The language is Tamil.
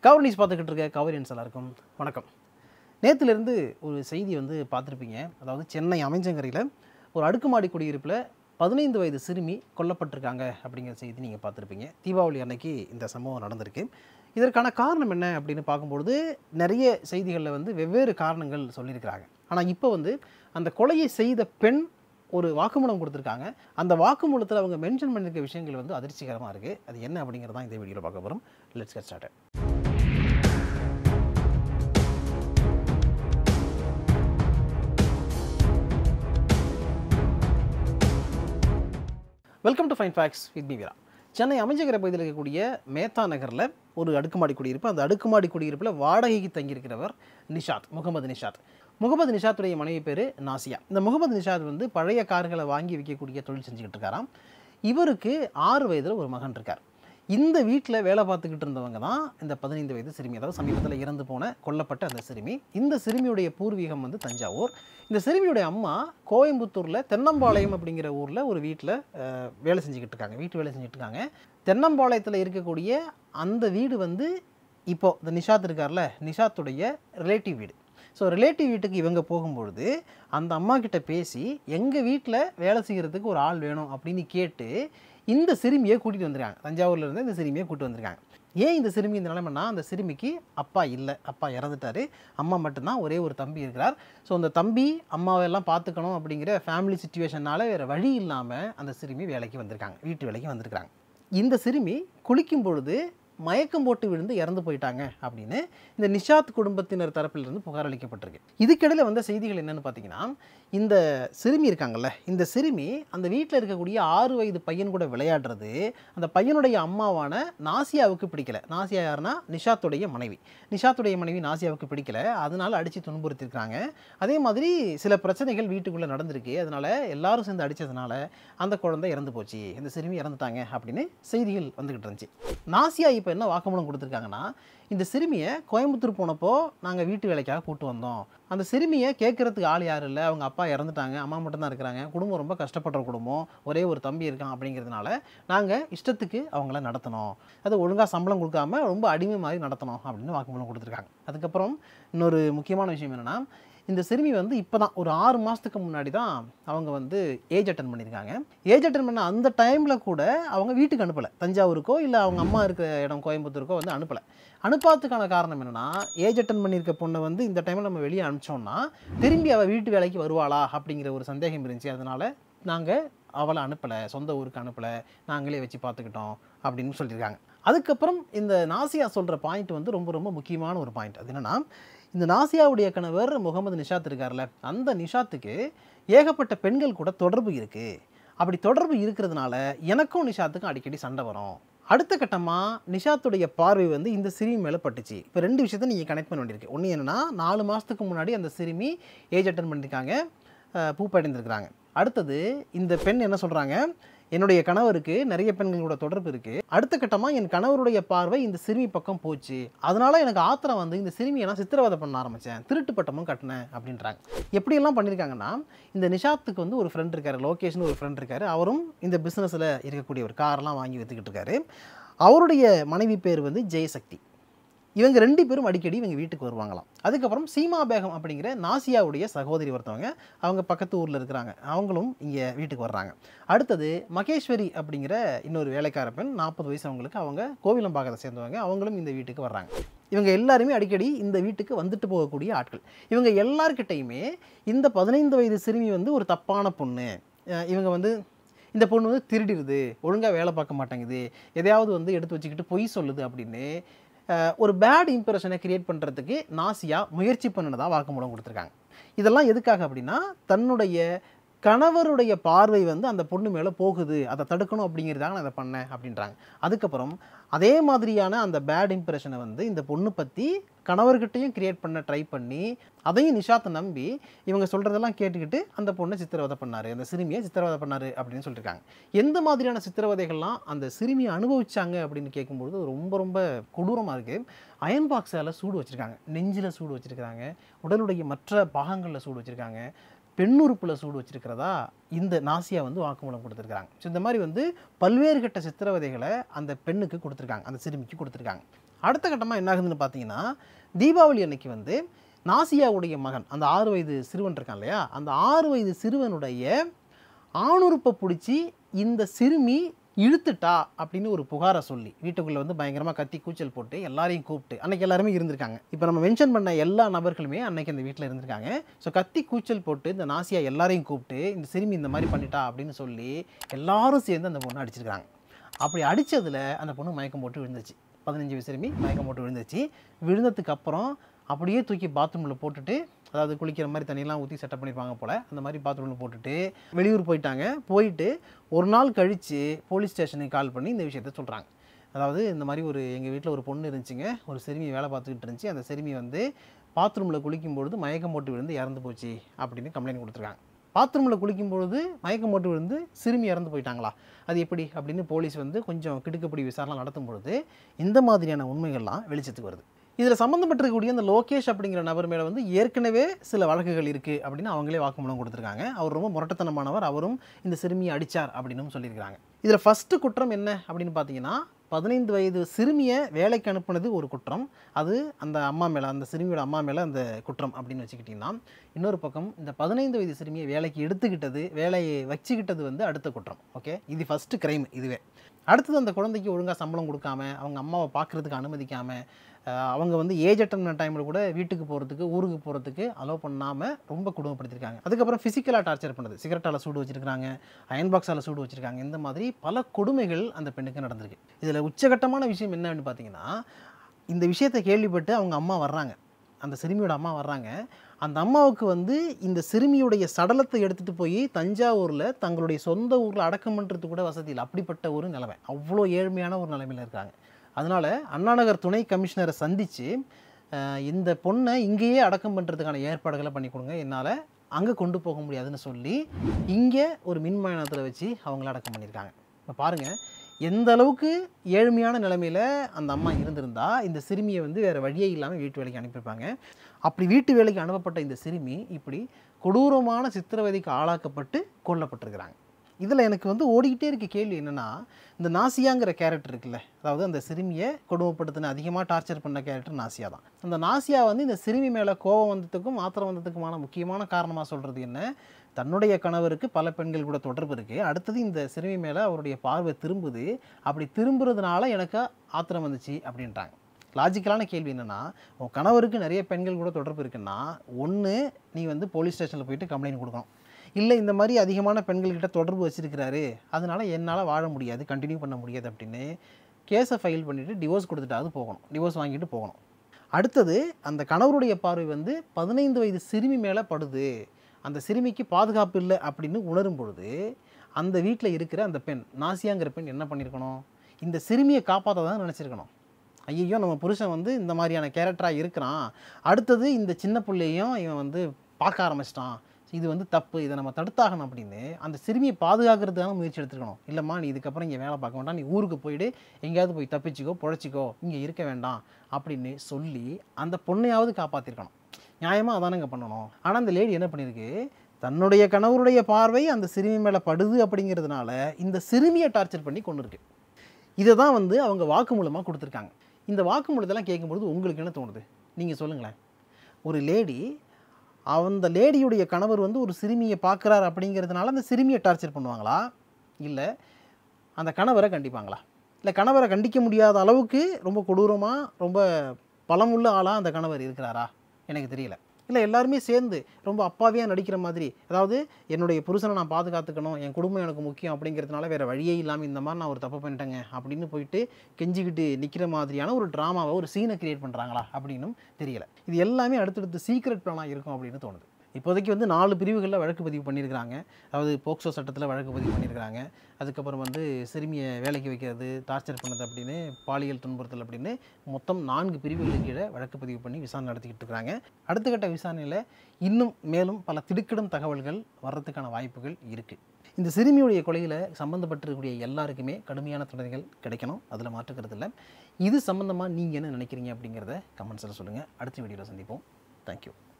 கவர் நியூஸ் பார்த்துக்கிட்டு இருக்க கவரியன்ஸ் எல்லாருக்கும் வணக்கம் நேற்றுலேருந்து ஒரு செய்தி வந்து பார்த்துருப்பீங்க அதாவது சென்னை அமைஞ்சங்கரையில் ஒரு அடுக்குமாடி குடியிருப்பில் பதினைந்து வயது சிறுமி கொல்லப்பட்டிருக்காங்க அப்படிங்கிற செய்தி நீங்கள் பார்த்துருப்பீங்க தீபாவளி அன்னைக்கு இந்த சம்பவம் நடந்திருக்கு இதற்கான காரணம் என்ன அப்படின்னு பார்க்கும்பொழுது நிறைய செய்திகளில் வந்து வெவ்வேறு காரணங்கள் சொல்லியிருக்கிறாங்க ஆனால் இப்போ வந்து அந்த கொலையை செய்த பெண் ஒரு வாக்குமூலம் கொடுத்துருக்காங்க அந்த வாக்குமூலத்தில் அவங்க மென்ஷன் பண்ணியிருக்க விஷயங்கள் வந்து அதிர்ச்சிகரமாக இருக்குது அது என்ன அப்படிங்கிறதான் இந்த வீடியோவில் பார்க்க போகிறோம் let's get start welcome to fine facts with P Veera Chennai Aminjikarai பகுதியில் இருக்கக்கூடிய மேத்தா நகரில் ஒரு அடுக்குமாடி குடியிருப்பு அந்த அடுக்குமாடி குடியிருப்பில் வாடகைக்கு தங்கியிருக்கிறவர் நிஷாத் முகமது நிஷாத் முகமது நிஷாத்துடைய மனைவி பேர் நாசியா இந்த முகமது நிஷாத் வந்து பழைய கார்களை வாங்கி விற்கக்கூடிய தொழில் செஞ்சுக்கிட்டு இருக்காராம் இவருக்கு ஆறு வயதில் ஒரு மகன் இருக்கார் இந்த வீட்டில் வேலை பார்த்துக்கிட்டு இருந்தவங்க தான் இந்த பதினைந்து வயது சிறுமி அதாவது சமீபத்தில் இறந்து போன கொல்லப்பட்ட அந்த சிறுமி இந்த சிறுமியுடைய பூர்வீகம் வந்து தஞ்சாவூர் இந்த சிறுமியுடைய அம்மா கோயம்புத்தூரில் தென்னம்பாளையம் அப்படிங்கிற ஊரில் ஒரு வீட்டில் வேலை செஞ்சுக்கிட்டு இருக்காங்க வீட்டு வேலை செஞ்சுட்டு இருக்காங்க தென்னம்பாளையத்தில் இருக்கக்கூடிய அந்த வீடு வந்து இப்போது இந்த நிஷாத் இருக்கார்ல நிஷாத்துடைய ரிலேட்டிவ் வீடு ஸோ ரிலேட்டிவ் வீட்டுக்கு இவங்க போகும்பொழுது அந்த அம்மா கிட்ட பேசி எங்கள் வீட்டில் வேலை செய்கிறதுக்கு ஒரு ஆள் வேணும் அப்படின்னு கேட்டு இந்த சிறுமியை கூட்டிகிட்டு வந்திருக்காங்க தஞ்சாவூர்ல இருந்து இந்த சிறுமியை கூட்டிட்டு வந்திருக்காங்க ஏன் இந்த சிறுமி இந்த நிலைமைனா அந்த சிறுமிக்கு அப்பா இல்லை அப்பா இறந்துட்டாரு அம்மா மட்டும்தான் ஒரே ஒரு தம்பி இருக்கிறார் ஸோ அந்த தம்பி அம்மாவெல்லாம் பார்த்துக்கணும் அப்படிங்கிற ஃபேமிலி சுச்சுவேஷனால் வேறு வழி இல்லாமல் அந்த சிறுமி வேலைக்கு வந்திருக்காங்க வீட்டு வேலைக்கு வந்திருக்காங்க இந்த சிறுமி குளிக்கும் பொழுது மயக்கம் போட்டு விழுந்து இறந்து போயிட்டாங்க அப்படின்னு இந்த நிஷாத் குடும்பத்தினர் தரப்பிலிருந்து புகார் அளிக்கப்பட்டிருக்கு இதுக்கிடையில் வந்த செய்திகள் என்னன்னு பார்த்தீங்கன்னா இந்த சிறுமி இருக்காங்கல்ல இந்த சிறுமி அந்த வீட்டில் இருக்கக்கூடிய ஆறு வயது பையன் கூட விளையாடுறது அந்த பையனுடைய அம்மாவான நாசியாவுக்கு பிடிக்கல நாசியா யாருன்னா நிஷாத்துடைய மனைவி நிஷாத்துடைய மனைவி நாசியாவுக்கு பிடிக்கல அதனால அடித்து துன்புறுத்திருக்காங்க அதே மாதிரி சில பிரச்சனைகள் வீட்டுக்குள்ளே நடந்திருக்கு அதனால எல்லாரும் சேர்ந்து அடித்ததுனால அந்த குழந்தை இறந்து போச்சு இந்த சிறுமி இறந்துட்டாங்க அப்படின்னு செய்திகள் வந்துக்கிட்டு இருந்துச்சு நாசியா இப்போ என்ன வாக்குமூலம் கொடுத்துருக்காங்கன்னா இந்த சிறுமியை கோயம்புத்தூர் போனப்போ நாங்கள் வீட்டு வேலைக்காக கூட்டு வந்தோம் அந்த சிறுமியை கேட்குறதுக்கு ஆள் யாரும் இல்லை அவங்க அப்பா இறந்துட்டாங்க அம்மா மட்டும்தான் இருக்கிறாங்க குடும்பம் ரொம்ப கஷ்டப்படுற குடும்பம் ஒரே ஒரு தம்பி இருக்கான் அப்படிங்கிறதுனால நாங்கள் இஷ்டத்துக்கு அவங்கள நடத்தணும் அது ஒழுங்காக சம்பளம் கொடுக்காம ரொம்ப அடிமை மாதிரி நடத்தணும் அப்படின்னு வாக்குமூலம் கொடுத்துருக்காங்க அதுக்கப்புறம் இன்னொரு முக்கியமான விஷயம் என்னென்னா இந்த சிறுமி வந்து இப்போ தான் ஒரு ஆறு மாதத்துக்கு முன்னாடி தான் அவங்க வந்து ஏஜ் அட்டன் பண்ணியிருக்காங்க ஏஜ் அட்டன் பண்ண அந்த டைமில் கூட அவங்க வீட்டுக்கு அனுப்பலை தஞ்சாவூருக்கோ இல்லை அவங்க அம்மா இருக்கிற இடம் கோயம்புத்தூருக்கோ வந்து அனுப்பலை அனுப்பாததுக்கான காரணம் என்னென்னா ஏஜ் அட்டன் பண்ணியிருக்க பொண்ணை வந்து இந்த டைமில் நம்ம வெளியே அனுப்பிச்சோம்னா திரும்பி அவள் வீட்டு வேலைக்கு வருவாளா அப்படிங்கிற ஒரு சந்தேகம் இருந்துச்சு அதனால் நாங்கள் அவளை அனுப்பலை சொந்த ஊருக்கு அனுப்பலை நாங்களே வச்சு பார்த்துக்கிட்டோம் அப்படின்னு சொல்லியிருக்காங்க அதுக்கப்புறம் இந்த நாசியா சொல்கிற பாயிண்ட் வந்து ரொம்ப ரொம்ப முக்கியமான ஒரு பாயிண்ட் அது என்னென்னா இந்த நாசியாவுடைய கணவர் முகமது நிஷாத் இருக்கார்ல அந்த நிஷாத்துக்கு ஏகப்பட்ட பெண்கள் கூட தொடர்பு இருக்குது அப்படி தொடர்பு இருக்கிறதுனால எனக்கும் நிஷாத்துக்கும் அடிக்கடி சண்டை வரும் அடுத்த கட்டமாக நிஷாத்துடைய பார்வை வந்து இந்த சிறுமி மேலே பட்டுச்சு இப்போ ரெண்டு விஷயத்த நீங்கள் கனெக்ட் பண்ண வேண்டியிருக்கு ஒன்று என்னென்னா நாலு மாதத்துக்கு முன்னாடி அந்த சிறுமி ஏஜ் அட்டன் பண்ணியிருக்காங்க அஹ், பூப்படைந்திருக்கிறாங்க அடுத்தது இந்த பெண் என்ன சொல்கிறாங்க என்னுடைய கணவருக்கு நிறைய பெண்களோட தொடர்பு இருக்குது அடுத்த கட்டமாக என் கணவருடைய பார்வை இந்த சிறுமி பக்கம் போச்சு அதனால எனக்கு ஆத்திரம் வந்து இந்த சிறுமியை நான் சித்திரவதை பண்ண ஆரம்பித்தேன் திருட்டு பட்டமும் கட்டினேன் அப்படின்றாங்க எப்படியெல்லாம் பண்ணியிருக்காங்கன்னா இந்த நிஷாத்துக்கு வந்து ஒரு ஃப்ரெண்ட் இருக்காரு லோகேஷ்னு ஒரு ஃப்ரெண்ட் இருக்காரு அவரும் இந்த பிஸ்னஸில் இருக்கக்கூடிய ஒரு காரெல்லாம் வாங்கி விற்றுக்கிட்டு இருக்காரு அவருடைய மனைவி பேர் வந்து ஜெயசக்தி இவங்க ரெண்டு பேரும் அடிக்கடி இவங்க வீட்டுக்கு வருவாங்களாம் அதுக்கப்புறம் சீமா பேகம் அப்படிங்கிற நாசியாவுடைய சகோதரி ஒருத்தவங்க அவங்க பக்கத்து ஊரில் இருக்கிறாங்க அவங்களும் இங்கே வீட்டுக்கு வர்றாங்க அடுத்தது மகேஸ்வரி அப்படிங்கிற இன்னொரு வேலைக்கார பெண் நாற்பது வயசு அவங்களுக்கு அவங்க கோவிலம்பாக்கத்தை சேர்ந்தவங்க அவங்களும் இந்த வீட்டுக்கு வர்றாங்க இவங்க எல்லாருமே அடிக்கடி இந்த வீட்டுக்கு வந்துட்டு போகக்கூடிய ஆட்கள் இவங்க எல்லார்கிட்டையுமே இந்த பதினைந்து வயது சிறுமி வந்து ஒரு தப்பான பொண்ணு அஹ் இவங்க வந்து இந்த பொண்ணு வந்து திருடிடுது ஒழுங்காக வேலை பார்க்க மாட்டேங்குது எதையாவது வந்து எடுத்து வச்சுக்கிட்டு பொய் சொல்லுது அப்படின்னு அஹ், ஒரு பேட் இம்ப்ரெஷனை கிரியேட் பண்ணுறதுக்கு நாசியா முயற்சி பண்ணினதா வாக்குமூலம் கொடுத்துருக்காங்க இதெல்லாம் எதுக்காக அப்படின்னா தன்னுடைய கணவருடைய பார்வை வந்து அந்த பொண்ணு மேலே போகுது அதை தடுக்கணும் அப்படிங்கிறதாக நான் அதை பண்ணேன் அப்படின்றாங்க அதுக்கப்புறம் அதே மாதிரியான அந்த பேட் இம்ப்ரெஷனை வந்து இந்த பொண்ணு பற்றி கணவர்கிட்டையும் கிரியேட் பண்ண ட்ரை பண்ணி அதையும் நிஷாத்தை நம்பி இவங்க சொல்கிறதெல்லாம் கேட்டுக்கிட்டு அந்த பொண்ணை சித்திரவதை பண்ணார் அந்த சிறுமியை சித்திரவதை பண்ணார் அப்படின்னு சொல்லியிருக்காங்க எந்த மாதிரியான சித்திரவதைகள்லாம் அந்த சிறுமியை அனுபவிச்சாங்க அப்படின்னு கேட்கும்பொழுது அது ரொம்ப ரொம்ப கொடூரமாக இருக்குது அயன் பாக்ஸால் சூடு வச்சுருக்காங்க நெஞ்சில் சூடு வச்சுருக்காங்க உடலுடைய மற்ற பாகங்களில் சூடு வச்சுருக்காங்க பெண்ணுறுப்பில் சூடு வச்சிருக்கிறதா இந்த நாசியா வந்து வாக்குமூலம் கொடுத்துருக்காங்க ஸோ இந்த மாதிரி வந்து பல்வேறு கட்ட சித்திரவதைகளை அந்த பெண்ணுக்கு கொடுத்துருக்காங்க அந்த சிறுமிக்கு கொடுத்துருக்காங்க அடுத்த கட்டமாக என்ன ஆகுதுன்னு பார்த்தீங்கன்னா தீபாவளி அன்னைக்கு வந்து நாசியாவுடைய மகன் அந்த ஆறு வயது சிறுவன் இருக்கான் இல்லையா அந்த ஆறு வயது சிறுவனுடைய ஆணுறுப்பை பிடிச்சி இந்த சிறுமி இழுத்துட்டா அப்படின்னு ஒரு புகாரை சொல்லி வீட்டுக்குள்ளே வந்து பயங்கரமாக கத்தி கூச்சல் போட்டு எல்லாரையும் கூப்பிட்டு அன்னைக்கு எல்லாருமே இருந்திருக்காங்க இப்போ நம்ம மென்ஷன் பண்ண எல்லா நபர்களுமே அன்னைக்கு அந்த வீட்டில் இருந்திருக்காங்க ஸோ கத்தி கூச்சல் போட்டு இந்த நாசியா எல்லாரையும் கூப்பிட்டு இந்த சிறுமி இந்த மாதிரி பண்ணிட்டா அப்படின்னு சொல்லி எல்லாரும் சேர்ந்து அந்த பொண்ணை அடிச்சிருக்காங்க அப்படி அடித்ததில் அந்த பொண்ணு மயக்கம் போட்டு விழுந்துச்சு பதினஞ்சு வயசு சிறுமி மயக்கம் போட்டு விழுந்துச்சு விழுந்ததுக்கு அப்புறம் அப்படியே தூக்கி பாத்ரூமில் போட்டுட்டு அதாவது குளிக்கிற மாதிரி தண்ணியெல்லாம் ஊற்றி செட்டப் பண்ணியிருப்பாங்க போல் அந்த மாதிரி பாத்ரூமில் போட்டுட்டு வெளியூர் போயிட்டாங்க போயிட்டு ஒரு நாள் கழித்து போலீஸ் ஸ்டேஷனுக்கு கால் பண்ணி இந்த விஷயத்த சொல்கிறாங்க அதாவது இந்த மாதிரி ஒரு எங்கள் வீட்டில் ஒரு பொண்ணு இருந்துச்சுங்க ஒரு சிறுமி வேலை பார்த்துக்கிட்டு இருந்துச்சு அந்த சிறுமி வந்து பாத்ரூமில் குளிக்கும்பொழுது மயக்கம் போட்டு விழுந்து இறந்து போச்சு அப்படின்னு கம்ப்ளைண்ட் கொடுத்துருக்காங்க பாத்ரூமில் குளிக்கும்பொழுது மயக்கம் போட்டு விழுந்து சிறுமி இறந்து போயிட்டாங்களா அது எப்படி அப்படின்னு போலீஸ் வந்து கொஞ்சம் கிடுக்கப்படி விசாரணை நடத்தும் பொழுது இந்த மாதிரியான உண்மைகள்லாம் வெளிச்சத்துக்கு வருது இதில் சம்மந்தப்பட்டிருக்கக்கூடிய அந்த லோகேஷ் அப்படிங்கிற நபர் மேலே வந்து ஏற்கனவே சில வழக்குகள் இருக்குது அப்படின்னு அவங்களே வாக்குமூலம் கொடுத்துருக்காங்க அவர் ரொம்ப முரட்டத்தனமானவர் அவரும் இந்த சிறுமியை அடித்தார் அப்படின்னு சொல்லியிருக்காங்க இதில் ஃபஸ்ட்டு குற்றம் என்ன அப்படின்னு பார்த்தீங்கன்னா பதினைந்து வயது சிறுமியை வேலைக்கு அனுப்புனது ஒரு குற்றம் அது அந்த அம்மா மேலே அந்த சிறுமியோட அம்மா மேலே அந்த குற்றம் அப்படின்னு வச்சுக்கிட்டிங்கன்னா இன்னொரு பக்கம் இந்த பதினைந்து வயது சிறுமியை வேலைக்கு எடுத்துக்கிட்டது வேலையை வச்சுக்கிட்டது வந்து அடுத்த குற்றம் ஓகே இது ஃபஸ்ட்டு கிரைம் இதுவே அடுத்தது அந்த குழந்தைக்கு ஒழுங்காக சம்பளம் கொடுக்காம அவங்க அம்மாவை பார்க்குறதுக்கு அனுமதிக்காமல் அவங்க வந்து ஏஜ் அட்டன் பண்ண டைமில் கூட வீட்டுக்கு போகிறதுக்கு ஊருக்கு போகிறதுக்கு அலோவ் பண்ணாமல் ரொம்ப குடும்பப்படுத்திருக்காங்க அதுக்கப்புறம் ஃபிசிக்கலாக டார்ச்சர் பண்ணுது சிகரெட்டால் சூடு வச்சிருக்காங்க அயன் பாக்ஸால் சூடு வச்சிருக்காங்க இந்த மாதிரி பல கொடுமைகள் அந்த பெண்ணுக்கு நடந்திருக்கு இதில் உச்சகட்டமான விஷயம் என்ன அப்படின்னு பார்த்தீங்கன்னா இந்த விஷயத்தை கேள்விப்பட்டு அவங்க அம்மா வர்றாங்க அந்த சிறுமியோட அம்மா வர்றாங்க அந்த அம்மாவுக்கு வந்து இந்த சிறுமியுடைய சடலத்தை எடுத்துகிட்டு போய் தஞ்சாவூரில் தங்களுடைய சொந்த ஊரில் அடக்கம் பண்ணுறது கூட வசதி இல்லை அப்படிப்பட்ட ஒரு நிலைமை அவ்வளோ ஏழ்மையான ஒரு நிலைமையில் இருக்காங்க அதனால் அண்ணாநகர் துணை கமிஷனரை சந்தித்து இந்த பொண்ணை இங்கேயே அடக்கம் பண்ணுறதுக்கான ஏற்பாடுகளை பண்ணி கொடுங்க என்னால் அங்கே கொண்டு போக முடியாதுன்னு சொல்லி இங்கே ஒரு மின்மயணத்தில் வச்சு அவங்கள அடக்கம் பண்ணியிருக்காங்க இப்போ பாருங்கள் எந்த அளவுக்கு ஏழ்மையான நிலைமையில் அந்த அம்மா இருந்திருந்தா இந்த சிறுமியை வந்து வேறு வழியே இல்லாமல் வீட்டு வேலைக்கு அனுப்பியிருப்பாங்க அப்படி வீட்டு வேலைக்கு அனுப்பப்பட்ட இந்த சிறுமி இப்படி கொடூரமான சித்திரவதைக்கு ஆளாக்கப்பட்டு கொல்லப்பட்டிருக்கிறாங்க இதில் எனக்கு வந்து ஓடிக்கிட்டே இருக்க கேள்வி என்னென்னா இந்த நாசியாங்கிற கேரக்டர் இருக்குல்ல அதாவது அந்த சிறுமியை கொடுமைப்படுத்தின அதிகமாக டார்ச்சர் பண்ண கேரக்டர் நாசியா தான் அந்த நாசியா வந்து இந்த சிறுமி மேலே கோபம் வந்ததுக்கும் ஆத்திரம் வந்ததுக்குமான முக்கியமான காரணமாக சொல்கிறது என்ன தன்னுடைய கணவருக்கு பல பெண்கள் கூட தொடர்பு இருக்குது அடுத்தது இந்த சிறுமி மேலே அவருடைய பார்வை திரும்புது அப்படி திரும்புறதுனால எனக்கு ஆத்திரம் வந்துச்சு அப்படின்ட்டாங்க லாஜிக்கலான கேள்வி என்னென்னா உன் கணவருக்கு நிறைய பெண்கள் கூட தொடர்பு இருக்குன்னா ஒன்று நீ வந்து போலீஸ் ஸ்டேஷனில் போயிட்டு கம்ப்ளைண்ட் கொடுக்கணும் இல்லை இந்த மாதிரி அதிகமான பெண்கள்கிட்ட தொடர்பு வச்சுருக்கிறாரு அதனால் என்னால் வாழ முடியாது கண்டினியூ பண்ண முடியாது அப்படின்னு கேஸை ஃபைல் பண்ணிவிட்டு டிவோர்ஸ் கொடுத்துட்டாவது போகணும் டிவோர்ஸ் வாங்கிட்டு போகணும் அடுத்தது அந்த கணவருடைய பார்வை வந்து பதினைந்து வயது சிறுமி மேலே படுது அந்த சிறுமிக்கு பாதுகாப்பு இல்லை அப்படின்னு உணரும் பொழுது அந்த வீட்டில் இருக்கிற அந்த பெண் நாசியாங்கிற பெண் என்ன பண்ணியிருக்கணும் இந்த சிறுமியை காப்பாற்ற தான் நினச்சிருக்கணும் ஐயோ நம்ம புருஷன் வந்து இந்த மாதிரியான கேரக்டராக இருக்கிறான் அடுத்தது இந்த சின்ன பிள்ளையும் இவன் வந்து பார்க்க ஆரம்பிச்சிட்டான் இது வந்து தப்பு இதை நம்ம தடுத்தாகணும் அப்படின்னு அந்த சிறுமியை பாதுகாக்கிறதுக்கான முயற்சி எடுத்துக்கணும் இல்லைம்மா நீ இதுக்கப்புறம் இங்கே வேலை பார்க்க வேண்டாம் நீ ஊருக்கு போயிட்டு எங்கேயாவது போய் தப்பிச்சிக்கோ பொழைச்சிக்கோ இங்கே இருக்க வேண்டாம் அப்படின்னு சொல்லி அந்த பொண்ணையாவது காப்பாற்றிருக்கணும் நியாயமாக அதானங்க பண்ணணும் ஆனால் அந்த லேடி என்ன பண்ணியிருக்கு தன்னுடைய கணவருடைய பார்வை அந்த சிறுமி மேலே படுது அப்படிங்கிறதுனால இந்த சிறுமியை டார்ச்சர் பண்ணி கொண்டு இருக்கு இதை தான் வந்து அவங்க வாக்குமூலமாக கொடுத்துருக்காங்க இந்த வாக்குமூலத்தெல்லாம் கேட்கும்பொழுது உங்களுக்கு என்ன தோணுது நீங்கள் சொல்லுங்களேன் ஒரு லேடி அந்த லேடியுடைய கணவர் வந்து ஒரு சிறுமியை பார்க்குறாரு அப்படிங்கிறதுனால அந்த சிறுமியை டார்ச்சர் பண்ணுவாங்களா இல்லை அந்த கணவரை கண்டிப்பாங்களா இல்லை கணவரை கண்டிக்க முடியாத அளவுக்கு ரொம்ப கொடூரமாக ரொம்ப பலமுள்ள ஆளாக அந்த கணவர் இருக்கிறாரா எனக்கு தெரியல இல்லை எல்லாருமே சேர்ந்து ரொம்ப அப்பாவியாக நடிக்கிற மாதிரி அதாவது என்னுடைய புருஷனை நான் பாதுகாத்துக்கணும் என் குடும்பம் எனக்கு முக்கியம் அப்படிங்கிறதுனால வேறு வழியே இல்லாமல் இந்த மாதிரி நான் ஒரு தப்பு பண்ணிட்டேங்க அப்படின்னு போயிட்டு கெஞ்சிக்கிட்டு நிற்கிற மாதிரியான ஒரு ட்ராமாவை ஒரு சீனை கிரியேட் பண்ணுறாங்களா அப்படின்னும் தெரியல இது எல்லாமே அடுத்தடுத்து சீக்ரெட் பிளானாக இருக்கும் அப்படின்னு தோணுது இப்போதைக்கு வந்து நாலு பிரிவுகளில் வழக்கு பதிவு பண்ணியிருக்கிறாங்க அதாவது போக்சோ சட்டத்தில் வழக்கு பதிவு பண்ணியிருக்கிறாங்க அதுக்கப்புறம் வந்து சிறுமியை வேலைக்கு வைக்கிறது டார்ச்சர் பண்ணது அப்படின்னு பாலியல் துன்புறுத்தல் அப்படின்னு மொத்தம் நான்கு பிரிவுகளுக்கு கீழே வழக்கு பதிவு பண்ணி விசாரணை நடத்திக்கிட்டு இருக்காங்க அடுத்த கட்ட விசாரணையில் இன்னும் மேலும் பல திடுக்கிடும் தகவல்கள் வர்றதுக்கான வாய்ப்புகள் இருக்குது இந்த சிறுமியுடைய கொலையில் சம்மந்தப்பட்டிருக்கக்கூடிய எல்லாருக்குமே கடுமையான தண்டனைகள் கிடைக்கணும் அதில் மாற்றுக்கிறது இல்லை இது சம்மந்தமாக நீங்கள் என்ன நினைக்கிறீங்க அப்படிங்கிறத கமெண்ட்ஸில் சொல்லுங்கள் அடுத்த வீடியோவில் சந்திப்போம் தேங்க்யூ